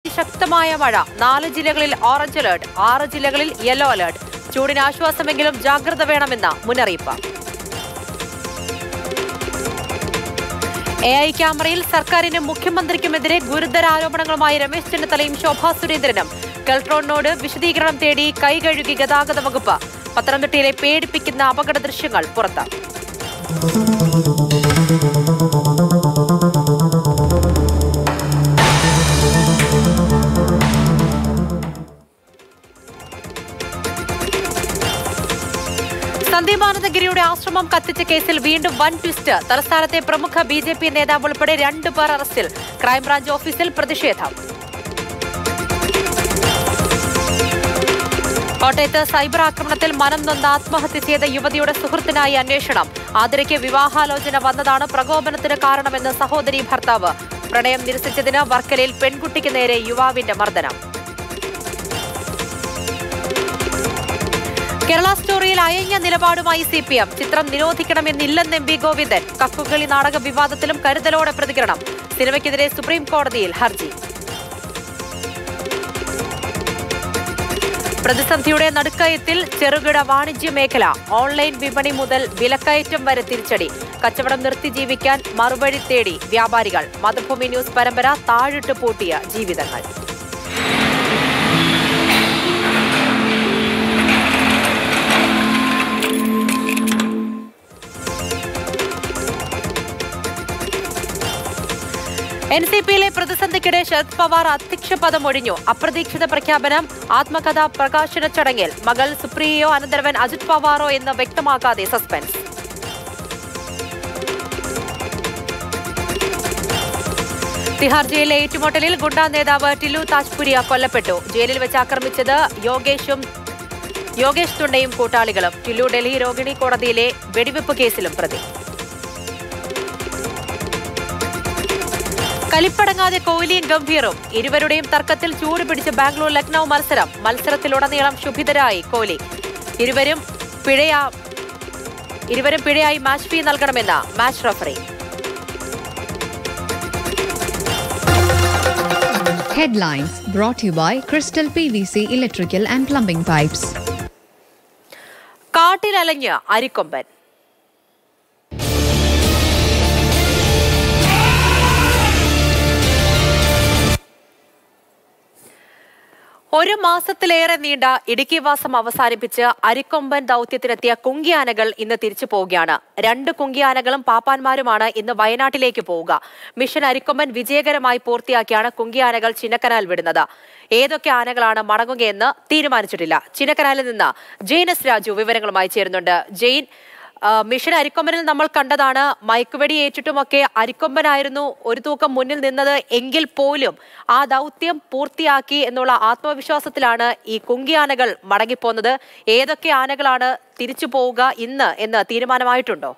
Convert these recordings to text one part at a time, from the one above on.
അതിശക്തമായ മഴ നാല് ജില്ലകളിൽ ഓറഞ്ച് അലേർട്ട് ആറ് ജില്ലകളിൽ യെല്ലോ അലേർട്ട് ചൂടിന് ആശ്വാസമെങ്കിലും ജാഗ്രത വേണമെന്ന മുന്നറിയിപ്പ് എ ഐ ക്യാമറയിൽ സർക്കാരിനും മുഖ്യമന്ത്രിക്കുമെതിരെ ഗുരുതര ആരോപണങ്ങളുമായി രമേശ് ചെന്നിത്തലയും ശോഭാ സുരേന്ദ്രനും കെൽട്രോണിനോട് വിശദീകരണം തേടി കൈകഴുകി ഗതാഗത വകുപ്പ് പത്തനംതിട്ടയിലെ പേടിപ്പിക്കുന്ന അപകട ദൃശ്യങ്ങൾ പുറത്ത് സന്ദീപാനന്ദഗിരിയുടെ ആശ്രമം കത്തിച്ച കേസിൽ വീണ്ടും വൻ ട്വിസ്റ്റ് തലസ്ഥാനത്തെ പ്രമുഖ ബി ജെ പി നേതാവ് ഉൾപ്പെടെ രണ്ടു പേർ അറസ്റ്റിൽ ക്രൈംബ്രാഞ്ച് ഓഫീസിൽ പ്രതിഷേധം കോട്ടയത്ത് സൈബർ ആക്രമണത്തിൽ മനം നൊന്ന് ആത്മഹത്യ ചെയ്ത യുവതിയുടെ സുഹൃത്തിനായി അന്വേഷണം ആതിരയ്ക്ക് വിവാഹാലോചന വന്നതാണ് പ്രകോപനത്തിന് കാരണമെന്ന് സഹോദരി ഭർത്താവ് പ്രണയം നിരസിച്ചതിന് വർക്കലയിൽ പെൺകുട്ടിക്ക് നേരെ യുവാവിന്റെ മർദ്ദനം കേരള സ്റ്റോറിയിൽ അയഞ്ഞ നിലപാടുമായി സി പി എം ചിത്രം നിരോധിക്കണമെന്നില്ലെന്ന് എം വി ഗോവിന്ദൻ കക്കുകളി നാടക വിവാദത്തിലും കരുതലോടെ പ്രതികരണം സിനിമയ്ക്കെതിരെ സുപ്രീം കോടതിയിൽ ഹർജി പ്രതിസന്ധിയുടെ നടുക്കയത്തിൽ ചെറുകിട വാണിജ്യ മേഖല ഓൺലൈൻ വിപണി മുതൽ വിലക്കയറ്റം വരെ തിരിച്ചടി കച്ചവടം നിർത്തി ജീവിക്കാൻ മറുപടി തേടി വ്യാപാരികൾ മതഭൂമി ന്യൂസ് പരമ്പര താഴിട്ട് പൂട്ടിയ ജീവിതങ്ങൾ എൻ സി പിയിലെ പ്രതിസന്ധിക്കിടെ ശരത് പവാർ അധ്യക്ഷ പദം ഒഴിഞ്ഞു അപ്രതീക്ഷിത പ്രഖ്യാപനം ആത്മകഥാ പ്രകാശന ചടങ്ങിൽ മകൾ സുപ്രിയയോ അനന്തരവൻ അജിത് പവാറോ എന്ന് വ്യക്തമാക്കാതെ സസ്പെൻസ് തിഹാർ ജയിലിലെ ഏറ്റുമുട്ടലിൽ ഗുണ്ടാ നേതാവ് ടിലു താജ്പുരിയ കൊല്ലപ്പെട്ടു ജയിലിൽ വെച്ച് ആക്രമിച്ചത് യോഗേഷും യോഗേഷ് തുണ്ടയും കൂട്ടാളികളും ടിലു ഡൽഹി രോഹിണി കോടതിയിലെ വെടിവെപ്പ് കേസിലും പ്രതി കലിപ്പടങ്ങാതെ കോഹ്ലിയും ഗംഭീറും ഇരുവരുടെയും തർക്കത്തിൽ ചൂട് പിടിച്ച് ബാംഗ്ലൂർ ലക്നൌ മത്സരം മത്സരത്തിലുടനീളം ശുഭിതരായി കോഹ്ലി ഇരുവരും പിഴയാ ഇരുവരും പിഴയായി മാച്ച് ഫീ നൽകണമെന്ന് match referee Headlines brought to you by Crystal PVC Electrical and Plumbing Pipes. കാട്ടിലലഞ്ഞ് അരിക്കൊമ്പൻ ഒരു മാസത്തിലേറെ നീണ്ട ഇടുക്കി വാസം അവസാനിപ്പിച്ച് അരിക്കൊമ്പൻ ദൗത്യത്തിനെത്തിയ കുങ്കിയാനകൾ ഇന്ന് തിരിച്ചു പോവുകയാണ് രണ്ട് കുങ്കിയാനകളും പാപ്പാന്മാരുമാണ് ഇന്ന് വയനാട്ടിലേക്ക് പോവുക മിഷൻ അരിക്കൊമ്പൻ വിജയകരമായി പൂർത്തിയാക്കിയാണ് കുങ്കിയാനകൾ ചിന്നക്കനാൽ വിടുന്നത് ഏതൊക്കെ ആനകളാണ് മടങ്ങുകയെന്ന് തീരുമാനിച്ചിട്ടില്ല ചിന്നക്കനാലിൽ നിന്ന് ജെയിൻ എസ് രാജു വിവരങ്ങളുമായി ചേരുന്നുണ്ട് ജെയിൻ ആ, മിഷൻ അരിക്കൊമ്പനിൽ നമ്മൾ കണ്ടതാണ് മയക്കുവെടി ഏറ്റിട്ടുമൊക്കെ അരിക്കൊമ്പനായിരുന്നു ഒരു തൂക്കം മുന്നിൽ നിന്നത് എങ്കിൽ പോലും ആ ദൗത്യം പൂർത്തിയാക്കി എന്നുള്ള ആത്മവിശ്വാസത്തിലാണ് ഈ കുങ്കിയാനകൾ മടങ്ങിപ്പോന്നത് ഏതൊക്കെ ആനകളാണ് തിരിച്ചു പോവുക ഇന്ന് എന്ന് തീരുമാനമായിട്ടുണ്ടോ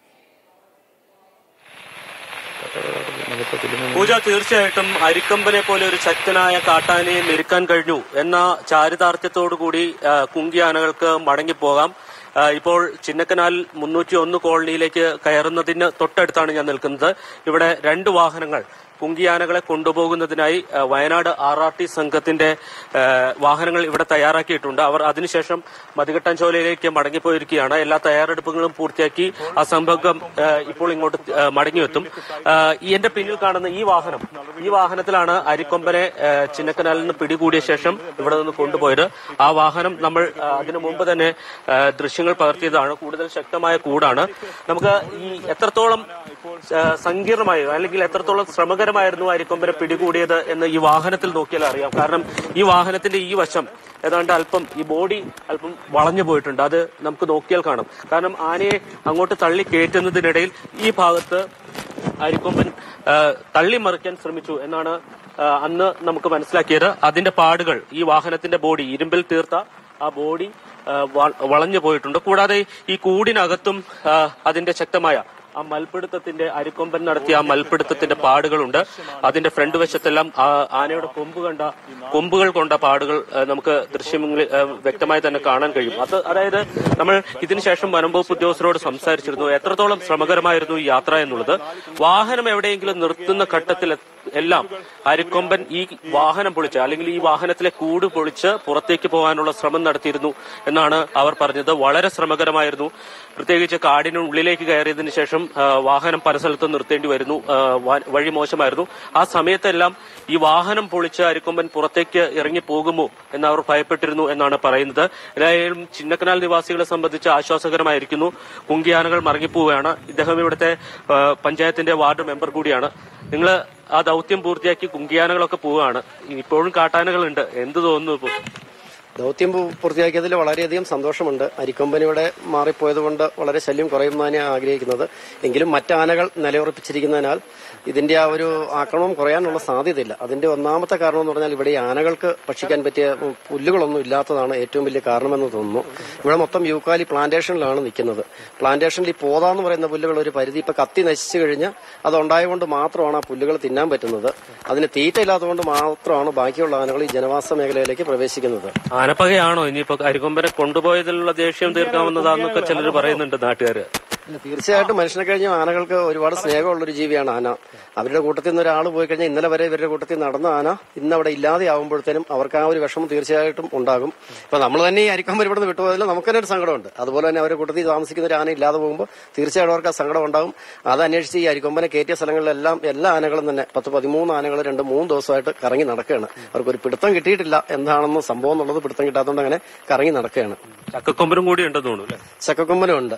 പൂജ തീർച്ചയായിട്ടും അരിക്കമ്പനെ പോലെ ഒരു ശക്തനായ കാട്ടാനയെ മെരുക്കാൻ കഴിഞ്ഞു എന്ന ചാരിതാർത്ഥ്യത്തോടുകൂടി ആ, കുങ്കിയാനകൾക്ക് മടങ്ങിപ്പോകാം ആ, ഇപ്പോൾ ചിന്നക്കനാൽ മുന്നൂറ്റി ഒന്ന് കോളനിയിലേക്ക് കയറുന്നതിന് തൊട്ടടുത്താണ് ഞാൻ നിൽക്കുന്നത് ഇവിടെ രണ്ട് വാഹനങ്ങൾ കുങ്കിയാനകളെ കൊണ്ടുപോകുന്നതിനായി ആ, വയനാട് ആർ ആർ ടി സംഘത്തിന്റെ ആ, വാഹനങ്ങൾ ഇവിടെ തയ്യാറാക്കിയിട്ടുണ്ട് അവർ അതിനുശേഷം മതികെട്ടാഞ്ചോലയിലേക്ക് മടങ്ങിപ്പോയിരിക്കുകയാണ് എല്ലാ തയ്യാറെടുപ്പുകളും പൂർത്തിയാക്കി ആ സംഭവം ആ, ഇപ്പോൾ ഇങ്ങോട്ട് ആ, മടങ്ങിയെത്തും ആ, ഈ എന്റെ പിന്നിൽ കാണുന്ന ഈ വാഹനം ഈ വാഹനത്തിലാണ് അരിക്കൊമ്പനെ ആ, ചിന്നക്കനാലിൽ നിന്ന് പിടികൂടിയ ശേഷം ഇവിടെ നിന്ന് കൊണ്ടുപോയത് ആ വാഹനം നമ്മൾ ആ, അതിനു മുമ്പ് തന്നെ ആ, ദൃശ്യങ്ങൾ പകർത്തിയതാണ് കൂടുതൽ ശക്തമായ കൂടാണ് നമുക്ക് ഈ എത്രത്തോളം ആ, സങ്കീർണമായി അല്ലെങ്കിൽ എത്രത്തോളം ശ്രമകരമായിരുന്നു അരിക്കൊമ്പനെ പിടികൂടിയത് എന്ന് ഈ വാഹനത്തിൽ നോക്കിയാൽ അറിയാം കാരണം ഈ വാഹനത്തിന്റെ ഈ വശം ഏതാണ്ട് അല്പം ഈ ബോഡി അല്പം വളഞ്ഞു പോയിട്ടുണ്ട് അത് നമുക്ക് നോക്കിയാൽ കാണാം കാരണം ആനയെ അങ്ങോട്ട് തള്ളി കയറ്റുന്നതിനിടയിൽ ഈ ഭാഗത്ത് അരിക്കൊമ്പൻ ആ, തള്ളിമറിക്കാൻ ശ്രമിച്ചു എന്നാണ് ആ, അന്ന് നമുക്ക് മനസ്സിലാക്കിയത് അതിന്റെ പാടുകൾ ഈ വാഹനത്തിന്റെ ബോഡി ഇരുമ്പിൽ തീർത്ത ആ ബോഡി ആ, വ- വളഞ്ഞു പോയിട്ടുണ്ട് കൂടാതെ ഈ കൂടിനകത്തും ആ, അതിന്റെ ശക്തമായ ആ മൽപിടുത്തത്തിന്റെ അരിക്കൊമ്പൻ നടത്തിയ ആ മൽപിടുത്തത്തിന്റെ പാടുകളുണ്ട് അതിന്റെ ഫ്രണ്ട് വശത്തെല്ലാം ആ ആനയുടെ കൊമ്പ് കണ്ട കൊമ്പുകൾ കൊണ്ട പാടുകൾ ആ, നമുക്ക് ദൃശ്യങ്ങളിൽ ആ, വ്യക്തമായി തന്നെ കാണാൻ കഴിയും അത് അതായത് നമ്മൾ ഇതിനുശേഷം വനംവകുപ്പ് ഉദ്യോഗസ്ഥരോട് സംസാരിച്ചിരുന്നു എത്രത്തോളം ശ്രമകരമായിരുന്നു ഈ യാത്ര എന്നുള്ളത് വാഹനം എവിടെയെങ്കിലും നിർത്തുന്ന ഘട്ടത്തിൽ എല്ലാം അരിക്കൊമ്പൻ ഈ വാഹനം പൊളിച്ച് അല്ലെങ്കിൽ ഈ വാഹനത്തിലെ കൂട് പൊളിച്ച് പുറത്തേക്ക് പോകാനുള്ള ശ്രമം നടത്തിയിരുന്നു എന്നാണ് അവർ പറഞ്ഞത് വളരെ ശ്രമകരമായിരുന്നു പ്രത്യേകിച്ച് കാടിനുള്ളിലേക്ക് കയറിയതിനു ശേഷം ആ, വാഹനം പല സ്ഥലത്തും നിർത്തേണ്ടി വരുന്നു ആ, വ- വഴി മോശമായിരുന്നു ആ സമയത്തെല്ലാം ഈ വാഹനം പൊളിച്ച് അരിക്കൊമ്പൻ പുറത്തേക്ക് ഇറങ്ങി പോകുമോ എന്ന് അവർ ഭയപ്പെട്ടിരുന്നു എന്നാണ് പറയുന്നത് ഏതായാലും ചിന്നക്കനാൽ നിവാസികളെ സംബന്ധിച്ച് ആശ്വാസകരമായിരിക്കുന്നു കുങ്കിയാനകൾ മടങ്ങിപ്പോവുകയാണ് ഇദ്ദേഹം ഇവിടുത്തെ ആ, പഞ്ചായത്തിന്റെ വാർഡ് മെമ്പർ കൂടിയാണ് നിങ്ങൾ ആ ദൗത്യം പൂർത്തിയാക്കി കുങ്കിയാനകളൊക്കെ പോവുകയാണ് ഇപ്പോഴും കാട്ടാനകളുണ്ട് എന്ത് തോന്നുന്നു ഇപ്പോൾ ദൗത്യം പൂ- പൂർത്തിയാക്കിയതിൽ വളരെയധികം സന്തോഷമുണ്ട് അരിക്കൊമ്പനിയുടെ മാറിപ്പോയത് കൊണ്ട് വളരെ ശല്യം കുറയുന്നതാണ് ഞാൻ ആഗ്രഹിക്കുന്നത് എങ്കിലും മറ്റാനകൾ നിലയുറപ്പിച്ചിരിക്കുന്നതിനാൽ ഇതിന്റെ ആ ഒരു ആക്രമണം കുറയാനുള്ള സാധ്യതയില്ല അതിന്റെ ഒന്നാമത്തെ കാരണം എന്ന് പറഞ്ഞാൽ ഇവിടെ ഈ ആനകൾക്ക് ഭക്ഷിക്കാൻ പറ്റിയ ഉം, പുല്ലുകളൊന്നും ഇല്ലാത്തതാണ് ഏറ്റവും വലിയ കാരണമെന്ന് തോന്നുന്നു ഇവിടെ മൊത്തം യൂക്കാലി പ്ലാന്റേഷനിലാണ് നിൽക്കുന്നത് പ്ലാന്റേഷനിൽ ഈ പോത എന്ന് പറയുന്ന പുല്ലുകൾ ഒരു പരിധി ഇപ്പൊ കത്തി നശിച്ചു കഴിഞ്ഞാൽ അത് ഉണ്ടായതുകൊണ്ട് മാത്രമാണ് ആ പുല്ലുകൾ തിന്നാൻ പറ്റുന്നത് അതിന് തീറ്റ ഇല്ലാത്തതുകൊണ്ട് മാത്രമാണ് ബാക്കിയുള്ള ആനകൾ ഈ ജനവാസ മേഖലയിലേക്ക് പ്രവേശിക്കുന്നത് ആനപ്പകയാണോ ഇനിയിപ്പോ അരിക്കൊമ്പനെ കൊണ്ടുപോയതിലുള്ള ദേഷ്യം തീർക്കാവുന്നതാന്നൊക്കെ ചിലർ പറയുന്നുണ്ട് നാട്ടുകാര് ഇല്ല, തീർച്ചയായിട്ടും മനുഷ്യനെ കഴിഞ്ഞ ആനകൾക്ക് ഒരുപാട് സ്നേഹമുള്ള ഒരു ജീവിയാണ് ആന അവരുടെ കൂട്ടത്തിൽ നിന്ന് ഒരാൾ പോയി കഴിഞ്ഞാൽ ഇന്നലെ വരെ ഇവരുടെ കൂട്ടത്തിൽ നടന്ന ആന ഇന്ന് അവിടെ ഇല്ലാതെ ആവുമ്പോഴത്തേനും അവർക്ക് ആ ഒരു വിഷമം തീർച്ചയായിട്ടും ഉണ്ടാകും ഇപ്പൊ നമ്മൾ തന്നെ ഈ അരിക്കൊമ്പൻ ഇവിടെ നിന്ന് വിട്ടുപോയതിൽ നമുക്ക് തന്നെ ഒരു സങ്കടമുണ്ട് അതുപോലെ തന്നെ അവരുടെ കൂട്ടത്തിൽ താമസിക്കുന്ന ഒരു ആന ഇല്ലാതെ പോകുമ്പോൾ തീർച്ചയായിട്ടും അവർക്ക് ആ സങ്കടം ഉണ്ടാകും അത് അന്വേഷിച്ച് ഈ അരിക്കൊമ്പനെ കയറ്റിയ സ്ഥലങ്ങളിലെല്ലാം എല്ലാ ആനകളും തന്നെ പത്ത് പതിമൂന്ന് ആനകൾ രണ്ട് മൂന്ന് ദിവസമായിട്ട് കറങ്ങി നടക്കുകയാണ് അവർക്ക് ഒരു പിടുത്തം കിട്ടിയിട്ടില്ല എന്താണെന്ന് സംഭവം എന്നുള്ളത് പിടുത്തം കിട്ടാത്തതുകൊണ്ട് അങ്ങനെ കറങ്ങി നടക്കുകയാണ് ചക്കക്കൊമ്പനും കൂടി ഉണ്ടെന്ന് തോന്നുന്നു അല്ലേ ചക്കക്കൊമ്പനും ഉണ്ട്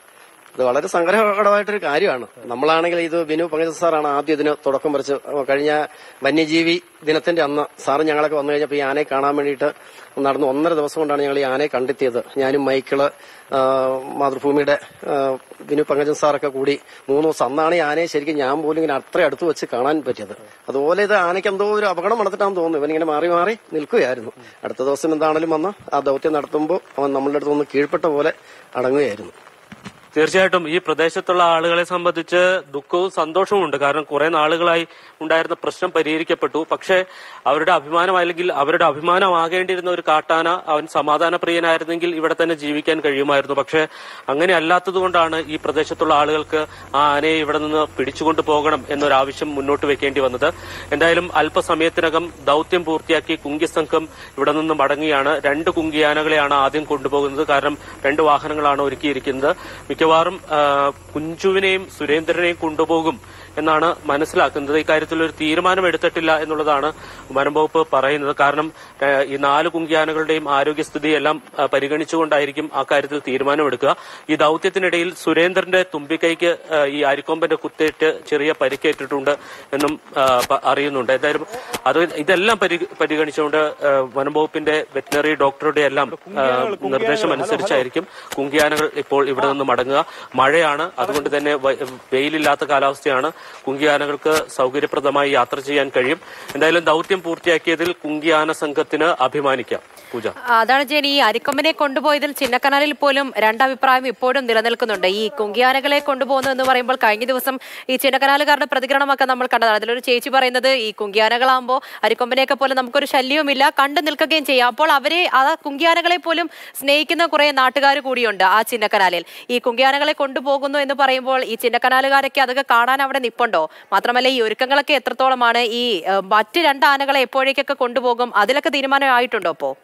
ഇത് വളരെ സങ്കടകരമായിട്ടൊരു കാര്യമാണ് നമ്മളാണെങ്കിൽ ഇത് ബിനു പങ്കജ സാറാണ് ആദ്യം ഇതിന് തുടക്കം പറിച്ച് കഴിഞ്ഞ വന്യജീവി ദിനത്തിന്റെ അന്ന് സാറ് ഞങ്ങളൊക്കെ വന്നു കഴിഞ്ഞപ്പോൾ ഈ ആനയെ കാണാൻ വേണ്ടിയിട്ട് നടന്നു ഒന്നര ദിവസം കൊണ്ടാണ് ഞങ്ങൾ ഈ ആനയെ കണ്ടെത്തിയത് ഞാനും മൈക്കിള് ആ, മാതൃഭൂമിയുടെ ആ, ബിനു പങ്കജൻ സാറൊക്കെ കൂടി മൂന്ന് ദിവസം അന്നാണ് ഈ ആനയെ ശരിക്കും ഞാൻ പോലും ഇങ്ങനെ അത്ര അടുത്ത് വെച്ച് കാണാൻ പറ്റിയത് അതുപോലെ ഇത് ആനയ്ക്ക് എന്തോ ഒരു അപകടം നടത്തിട്ടാന്ന് തോന്നുന്നു ഇവനിങ്ങനെ മാറി മാറി നിൽക്കുകയായിരുന്നു അടുത്ത ദിവസം എന്താണെങ്കിലും വന്ന് ആ ദൗത്യം നടത്തുമ്പോൾ അവൻ നമ്മളുടെ അടുത്ത് ഒന്ന് കീഴ്പ്പെട്ട പോലെ അടങ്ങുകയായിരുന്നു തീർച്ചയായിട്ടും ഈ പ്രദേശത്തുള്ള ആളുകളെ സംബന്ധിച്ച് ദുഃഖവും സന്തോഷവും ഉണ്ട് കാരണം കുറെ നാളുകളായി ഉണ്ടായിരുന്ന പ്രശ്നം പരിഹരിക്കപ്പെട്ടു പക്ഷേ അവരുടെ അഭിമാനം അല്ലെങ്കിൽ അവരുടെ അഭിമാനമാകേണ്ടിയിരുന്ന ഒരു കാട്ടാന അവൻ സമാധാനപ്രിയനായിരുന്നെങ്കിൽ ഇവിടെ തന്നെ ജീവിക്കാൻ കഴിയുമായിരുന്നു പക്ഷേ അങ്ങനെ അല്ലാത്തതുകൊണ്ടാണ് ഈ പ്രദേശത്തുള്ള ആളുകൾക്ക് ആ ആനയെ ഇവിടെ നിന്ന് പിടിച്ചുകൊണ്ടു പോകണം എന്നൊരാവശ്യം മുന്നോട്ട് വെക്കേണ്ടി വന്നത് എന്തായാലും അല്പസമയത്തിനകം ദൗത്യം പൂർത്തിയാക്കി കുങ്കി സംഘം ഇവിടെ നിന്ന് മടങ്ങുകയാണ് രണ്ട് കുങ്കിയാനകളെയാണ് ആദ്യം കൊണ്ടുപോകുന്നത് കാരണം രണ്ട് വാഹനങ്ങളാണ് ഒരുക്കിയിരിക്കുന്നത് മിക്കവാറും ആ, കുഞ്ചുവിനെയും സുരേന്ദ്രനെയും കൊണ്ടുപോകും എന്നാണ് മനസ്സിലാക്കുന്നത് ഇക്കാര്യത്തിൽ ഒരു തീരുമാനം എടുത്തിട്ടില്ല എന്നുള്ളതാണ് വനം വകുപ്പ് പറയുന്നത് കാരണം ആ, ഈ നാല് കുങ്കിയാനകളുടെയും ആരോഗ്യസ്ഥിതി എല്ലാം ആ, പരിഗണിച്ചുകൊണ്ടായിരിക്കും ആ കാര്യത്തിൽ തീരുമാനമെടുക്കുക ഈ ദൗത്യത്തിനിടയിൽ സുരേന്ദ്രന്റെ തുമ്പിക്കൈക്ക് ആ, ഈ അരിക്കൊമ്പന്റെ കുത്തേറ്റ് ചെറിയ പരിക്കേറ്റിട്ടുണ്ട് എന്നും ആ, പ- അറിയുന്നുണ്ട് എന്തായാലും അത് ഇതെല്ലാം പരി- പരിഗണിച്ചുകൊണ്ട് ആ, വനം വകുപ്പിന്റെ വെറ്റിനറി ഡോക്ടറുടെ എല്ലാം ആ, നിർദ്ദേശം അനുസരിച്ചായിരിക്കും കുങ്കിയാനകൾ ഇപ്പോൾ ഇവിടെ നിന്ന് മടങ്ങുക മഴയാണ് അതുകൊണ്ട് തന്നെ വ- വെയിലില്ലാത്ത കാലാവസ്ഥയാണ് കുങ്കിയാനകൾക്ക് സൗകര്യപ്രദമായി യാത്ര ചെയ്യാൻ കഴിയും എന്തായാലും ദൗത്യം പൂർത്തിയാക്കിയതിൽ കുങ്കിയാന സംഘത്തിന് അഭിമാനിക്കാം പൂജ അതാണ് ജയൻ ഈ അരിക്കൊമ്പനെ കൊണ്ടുപോയതിൽ ചിന്നക്കനാലിൽ പോലും രണ്ടഭിപ്രായം ഇപ്പോഴും നിലനിൽക്കുന്നുണ്ട് ഈ കുങ്കിയാനകളെ കൊണ്ടുപോകുന്നു എന്ന് പറയുമ്പോൾ കഴിഞ്ഞ ദിവസം ഈ ചിന്നക്കനാലുകാരുടെ പ്രതികരണമൊക്കെ നമ്മൾ കണ്ടതാണ് അതിലൊരു ചേച്ചി പറയുന്നത് ഈ കുങ്കിയാനകളാകുമ്പോൾ അരിക്കൊമ്പനെയൊക്കെ പോലെ നമുക്കൊരു ശല്യവുമില്ല കണ്ടു നിൽക്കുകയും ചെയ്യാം അപ്പോൾ അവരെ ആ കുങ്കിയാനകളെ പോലും സ്നേഹിക്കുന്ന കുറെ നാട്ടുകാർ കൂടിയുണ്ട് ആ ചിന്നക്കനാലിൽ ഈ കുങ്കിയാനകളെ കൊണ്ടുപോകുന്നു എന്ന് പറയുമ്പോൾ ഈ ചിന്നക്കനാലുകാരൊക്കെ അതൊക്കെ കാണാൻ അവിടെ നിപ്പുണ്ടോ മാത്രമല്ല ഈ ഒരുക്കങ്ങളൊക്കെ എത്രത്തോളമാണ് ഈ ഏഹ്, മറ്റ് രണ്ട് ആനകളെ എപ്പോഴേക്കൊക്കെ കൊണ്ടുപോകും അതിലൊക്കെ തീരുമാനമായിട്ടുണ്ടോ അപ്പോ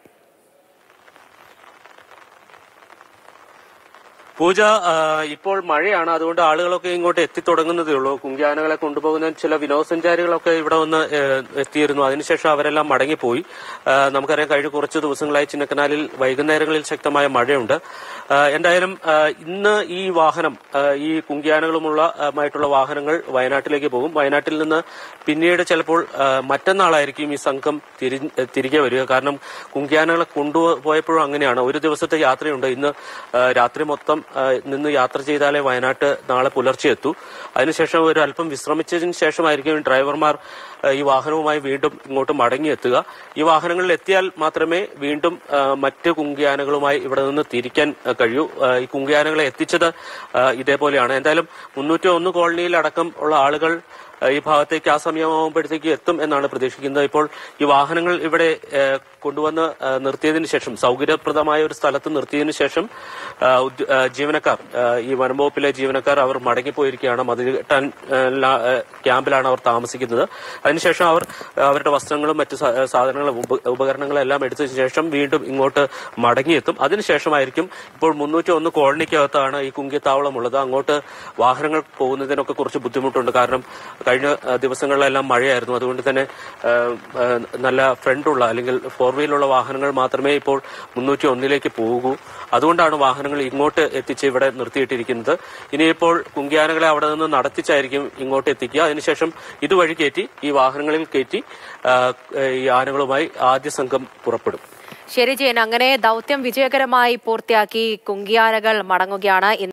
പൂജ ആ, ഇപ്പോൾ മഴയാണ് അതുകൊണ്ട് ആളുകളൊക്കെ ഇങ്ങോട്ട് എത്തിത്തുടങ്ങുന്നതേ ഉള്ളൂ കുങ്കിയാനകളെ കൊണ്ടുപോകുന്ന ചില വിനോദസഞ്ചാരികളൊക്കെ ഇവിടെ വന്ന് ഏ, എത്തിയിരുന്നു അതിനുശേഷം അവരെല്ലാം മടങ്ങിപ്പോയി ആ, നമുക്കറിയാം കഴിഞ്ഞ കുറച്ച് ദിവസങ്ങളായി ചിന്നക്കനാലിൽ വൈകുന്നേരങ്ങളിൽ ശക്തമായ മഴയുണ്ട് ആ, എന്തായാലും ആ, ഇന്ന് ഈ വാഹനം ആ, ഈ കുങ്കിയാനകളുമുള്ള ആ, മായിട്ടുള്ള വാഹനങ്ങൾ വയനാട്ടിലേക്ക് പോകും വയനാട്ടിൽ നിന്ന് പിന്നീട് ചിലപ്പോൾ ആ, മറ്റന്നാളായിരിക്കും ഈ സംഘം തിരി- തിരികെ വരിക കാരണം കുങ്കിയാനകളെ കൊണ്ടുപോയപ്പോഴും അങ്ങനെയാണ് ഒരു ദിവസത്തെ യാത്രയുണ്ട് ഇന്ന് ആ, രാത്രി മൊത്തം ആ, നിന്ന് യാത്ര ചെയ്താലേ വയനാട്ട് നാളെ പുലർച്ചെ എത്തൂ അതിനുശേഷം ഒരു അല്പം വിശ്രമിച്ചതിന് ശേഷമായിരിക്കും ഡ്രൈവർമാർ ആ, ഈ വാഹനവുമായി വീണ്ടും ഇങ്ങോട്ട് മടങ്ങിയെത്തുക ഈ വാഹനങ്ങളിൽ എത്തിയാൽ മാത്രമേ വീണ്ടും ആ, മറ്റ് കുങ്കിയാനകളുമായി ഇവിടെ നിന്ന് തിരിക്കാൻ ആ, കഴിയൂ ആ, ഈ കുങ്കിയാനകളെ എത്തിച്ചത് ആ, ഇതേപോലെയാണ് എന്തായാലും മുന്നൂറ്റി ഒന്ന് കോളനിയിൽ അടക്കം ഉള്ള ആളുകൾ ഏഹ് ഈ ഭാഗത്തേക്ക് ആ സമയമാകുമ്പോഴത്തേക്ക് എത്തും എന്നാണ് പ്രതീക്ഷിക്കുന്നത് ഇപ്പോൾ ഈ വാഹനങ്ങൾ ഇവിടെ ഏഹ് കൊണ്ടുവന്ന് ഏഹ് നിർത്തിയതിനു ശേഷം സൗകര്യപ്രദമായ ഒരു സ്ഥലത്ത് നിർത്തിയതിനു ശേഷം ഏഹ് ഉദ്യ- ഏഹ് ജീവനക്കാർ ഏഹ് ഈ വനംവകുപ്പിലെ ജീവനക്കാർ അവർ മടങ്ങിപ്പോയിരിക്കുകയാണ് മതികെട്ടാൻ ഏഹ് ലാ- ഏഹ് ക്യാമ്പിലാണ് അവർ താമസിക്കുന്നത് അതിനുശേഷം അവർ ഏഹ് അവരുടെ വസ്ത്രങ്ങളും മറ്റു സാ- ഏഹ് സാധനങ്ങളും ഉപ- ഉപകരണങ്ങളും എല്ലാം എടുത്തതിനു ശേഷം വീണ്ടും ഇങ്ങോട്ട് മടങ്ങിയെത്തും അതിനുശേഷമായിരിക്കും ഇപ്പോൾ മുന്നൂറ്റി ഒന്ന് കോളനിക്കകത്താണ് ഈ കുങ്കിത്താവളം ഉള്ളത് അങ്ങോട്ട് വാഹനങ്ങൾ പോകുന്നതിനൊക്കെ കുറച്ച് ബുദ്ധിമുട്ടുണ്ട് കാരണം കഴിഞ്ഞ ഏഹ് ദിവസങ്ങളിലെല്ലാം മഴയായിരുന്നു അതുകൊണ്ട് തന്നെ ഏഹ്, ഏഹ്, നല്ല ഫ്രണ്ടുള്ള അല്ലെങ്കിൽ ഫോർ വീലുള്ള വാഹനങ്ങൾ മാത്രമേ ഇപ്പോൾ മുന്നൂറ്റി ഒന്നിലേക്ക് പോകൂ അതുകൊണ്ടാണ് വാഹനങ്ങൾ ഇങ്ങോട്ട് എത്തിച്ച് ഇവിടെ നിർത്തിയിട്ടിരിക്കുന്നത് ഇനിയിപ്പോൾ കുങ്കിയാനകളെ അവിടെ നിന്ന് നടത്തിച്ചായിരിക്കും ഇങ്ങോട്ട് എത്തിക്കുക അതിനുശേഷം ഇതുവഴി കയറ്റി ഈ വാഹനങ്ങളിൽ കയറ്റി ആ, ഈ ആനകളുമായി ആദ്യ സംഘം പുറപ്പെടും ശരി ജയൻ അങ്ങനെ ദൗത്യം വിജയകരമായി പൂർത്തിയാക്കി കുങ്കിയാനകൾ മടങ്ങുകയാണ് ഇന്ന്